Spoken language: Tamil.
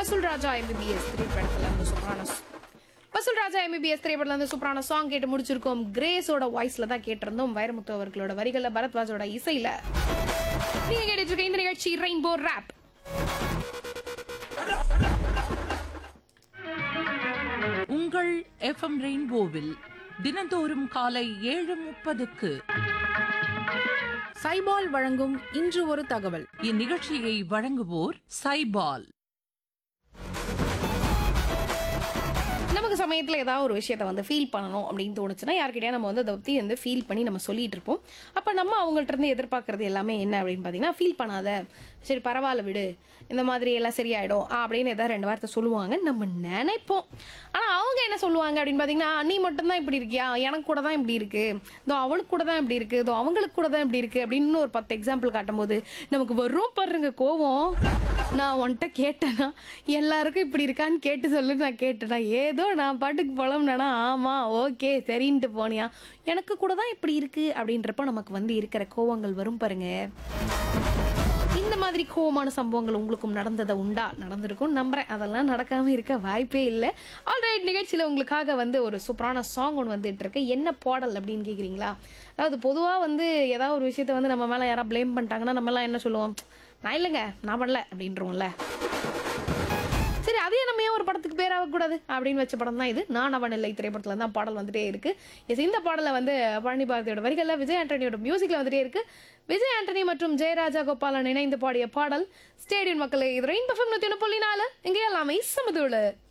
வசூல் ராஜா எம்பிபிஎஸ் திரைப்படத்துல இருந்து சூப்பரான ஸ்- வசூல் ராஜா எம்பிபிஎஸ் திரைப்படத்துல இருந்து சூப்பரான சாங் கேட்டு முடிச்சிருக்கோம் கிரேஸோட வாய்ஸ்ல தான் கேட்டிருந்தோம் வைரமுத்து அவர்களோட வரிகள்ல பரத்வாஜோட இசையில நீங்க கேட்டுட்டு இருக்க இந்த நிகழ்ச்சி ரெயின்போ ரேப் உங்கள் எஃப்எம் ரெயின்போவில் தினந்தோறும் காலை ஏழு முப்பதுக்கு சைபால் வழங்கும் இன்று ஒரு தகவல் இந்நிகழ்ச்சியை வழங்குவோர் சைபால் நமக்கு சமயத்தில் ஏதாவது ஒரு விஷயத்த வந்து ஃபீல் பண்ணணும் அப்படின்னு தோணுச்சுன்னா யார்கிட்டயா நம்ம வந்து அதை பற்றி வந்து ஃபீல் பண்ணி நம்ம சொல்லிட்டு இருப்போம் அப்போ நம்ம அவங்கள்ட்ட இருந்து எதிர்பார்க்கறது எல்லாமே என்ன அப்படின்னு பார்த்தீங்கன்னா ஃபீல் பண்ணாத சரி பரவாயில்ல விடு இந்த மாதிரி எல்லாம் சரியாயிடும் ஆ, அப்படின்னு ஏதாவது ரெண்டு வார்த்தை சொல்லுவாங்க நம்ம நினைப்போம் ஆனால் அவங்க என்ன சொல்லுவாங்க அப்படின்னு பார்த்தீங்கன்னா நீ மட்டும்தான் இப்படி இருக்கியா எனக்கு கூட தான் இப்படி இருக்கு இதோ அவனுக்கு கூட தான் இப்படி இருக்கு இதோ அவங்களுக்கு கூட தான் இப்படி இருக்கு அப்படின்னு ஒரு பத்து எக்ஸாம்பிள் காட்டும்போது நமக்கு வரும் பாருங்க கோவம் நான் உன்கிட்ட கேட்டேனா எல்லாருக்கும் இப்படி இருக்கான்னு கேட்டு சொல்லு நான் கேட்டேனா ஏதோ நான் பாட்டுக்கு புலம்புனா ஆமா ஓகே சரின்ட்டு போனியா எனக்கு கூட தான் இப்படி இருக்கு அப்படின்றப்ப நமக்கு வந்து இருக்கிற கோவங்கள் வரும் பாருங்க இந்த மாதிரி கோவமான சம்பவங்கள் உங்களுக்கும் நடந்ததை உண்டா நடந்திருக்கும் நம்புறேன் அதெல்லாம் நடக்காம இருக்க வாய்ப்பே இல்லை ஆல்ரைட் நிகழ்ச்சியில உங்களுக்காக வந்து ஒரு சூப்பரான சாங் ஒன்று வந்துட்டு இருக்கு என்ன பாடல் அப்படின்னு கேக்குறீங்களா அதாவது பொதுவா வந்து ஏதாவது ஒரு விஷயத்த வந்து நம்ம மேல யாராவது ப்ளேம் பண்ணிட்டாங்கன்னா நம்ம எல்லாம் என்ன சொல்லுவோம் நான் இல்லைங்க நான் பண்ணல அப்படின்றோம்ல சரி அதே நம்ம ஏன் ஒரு படத்துக்கு பேர் ஆகக்கூடாது அப்படின்னு வச்ச படம் தான் இது நான் அவன் இல்லை திரைப்படத்துல தான் பாடல் வந்துட்டே இருக்கு எஸ் இந்த பாடலை வந்து பழனி பாரதியோட வரிகள்ல விஜய் ஆண்டனியோட மியூசிக்ல வந்துட்டே இருக்கு விஜய் ஆண்டனி மற்றும் ஜெயராஜா கோபாலன் இணைந்து பாடிய பாடல் ஸ்டேடியம் மக்களே இது ரெயின் பஃபம் நூத்தி ஒன்று புள்ளி நாலு இங்கே எல்லாமே சமதூளு